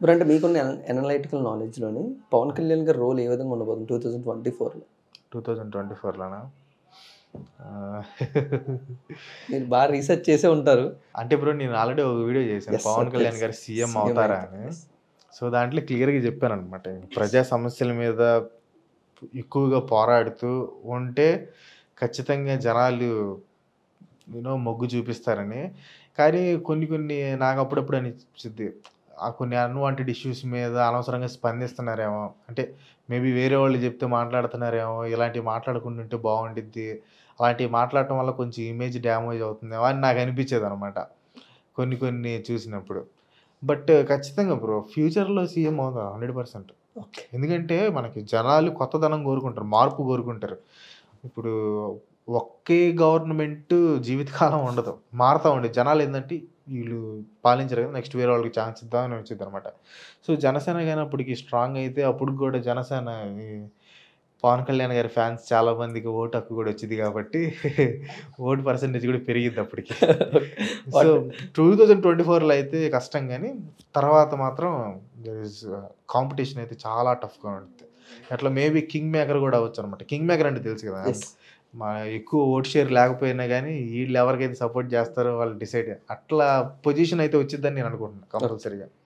ఇప్పుడు అంటే మీకున్న అనలైటికల్ నాలెడ్జ్లోని పవన్ కళ్యాణ్ గారి రోల్ ఏ విధంగా ఉండబోతుంది టూ థౌజండ్ ట్వంటీ ఫోర్లో టూ థౌజండ్ ట్వంటీ ఫోర్లోనా మీరు బాగా రీసెర్చ్ చేసే ఉంటారు అంటే బ్రో నేను ఆల్రెడీ ఒక వీడియో చేశాను Yes, Pawan sir, Kalyan yes. గారు సీఎం CM అవుతారా అవుతారు. అని సో దాంట్లో క్లియర్గా చెప్పాను అనమాట ప్రజా సమస్యల మీద ఎక్కువగా పోరాడుతూ ఉంటే ఖచ్చితంగా జనాలు యూనో మొగ్గు చూపిస్తారని కానీ కొన్ని కొన్ని నాకు అప్పుడప్పుడు అనిపించింది ఆ కొన్ని అన్వాంటెడ్ ఇష్యూస్ మీద అనవసరంగా స్పందిస్తున్నారేమో అంటే మేబీ వేరే వాళ్ళు చెప్తే మాట్లాడుతున్నారేమో ఇలాంటివి మాట్లాడకుండా ఉంటే బాగుండిద్ది అలాంటివి మాట్లాడటం వల్ల కొంచెం ఇమేజ్ డ్యామేజ్ అవుతుందేమో అని నాకు అనిపించేది అనమాట కొన్ని కొన్ని చూసినప్పుడు బట్ ఖచ్చితంగా బ్రో ఫ్యూచర్లో సీఎం అవుతారు హండ్రెడ్ పర్సెంట్ ఓకే ఎందుకంటే మనకి జనాలు కొత్తదనం కోరుకుంటారు మార్పు కోరుకుంటారు ఇప్పుడు ఒకే గవర్నమెంట్ జీవితకాలం ఉండదు మారుతూ ఉండేది జనాలు ఏంటంటే వీళ్ళు పాలించరు కదా నెక్స్ట్ వేరే వాళ్ళకి ఛాన్స్ ఇద్దామని వచ్చింది అనమాట సో జనసేన కానీ అప్పటికి స్ట్రాంగ్ అయితే అప్పుడు కూడా జనసేన ఈ పవన్ కళ్యాణ్ గారి ఫ్యాన్స్ చాలా మందికి ఓటు హక్కు కూడా వచ్చింది కాబట్టి ఓటు పర్సంటేజ్ కూడా పెరిగింది అప్పటికి సో టూ థౌజండ్ ట్వంటీ ఫోర్లో అయితే కష్టం కానీ తర్వాత మాత్రం కాంపిటీషన్ అయితే చాలా టఫ్గా ఉంటుంది అట్లా మేబీ కింగ్ మేకర్ కూడా అవ్వచ్చు అనమాట కింగ్ మేకర్ అంటే తెలుసు కదా ఎస్ మా ఎక్కువ ఓట్ షేర్ లేకపోయినా కానీ వీళ్ళు ఎవరికైతే సపోర్ట్ చేస్తారో వాళ్ళు డిసైడ్ అట్లా పొజిషన్ అయితే వచ్చిందని నేను అనుకుంటున్నాను కంపల్సరీగా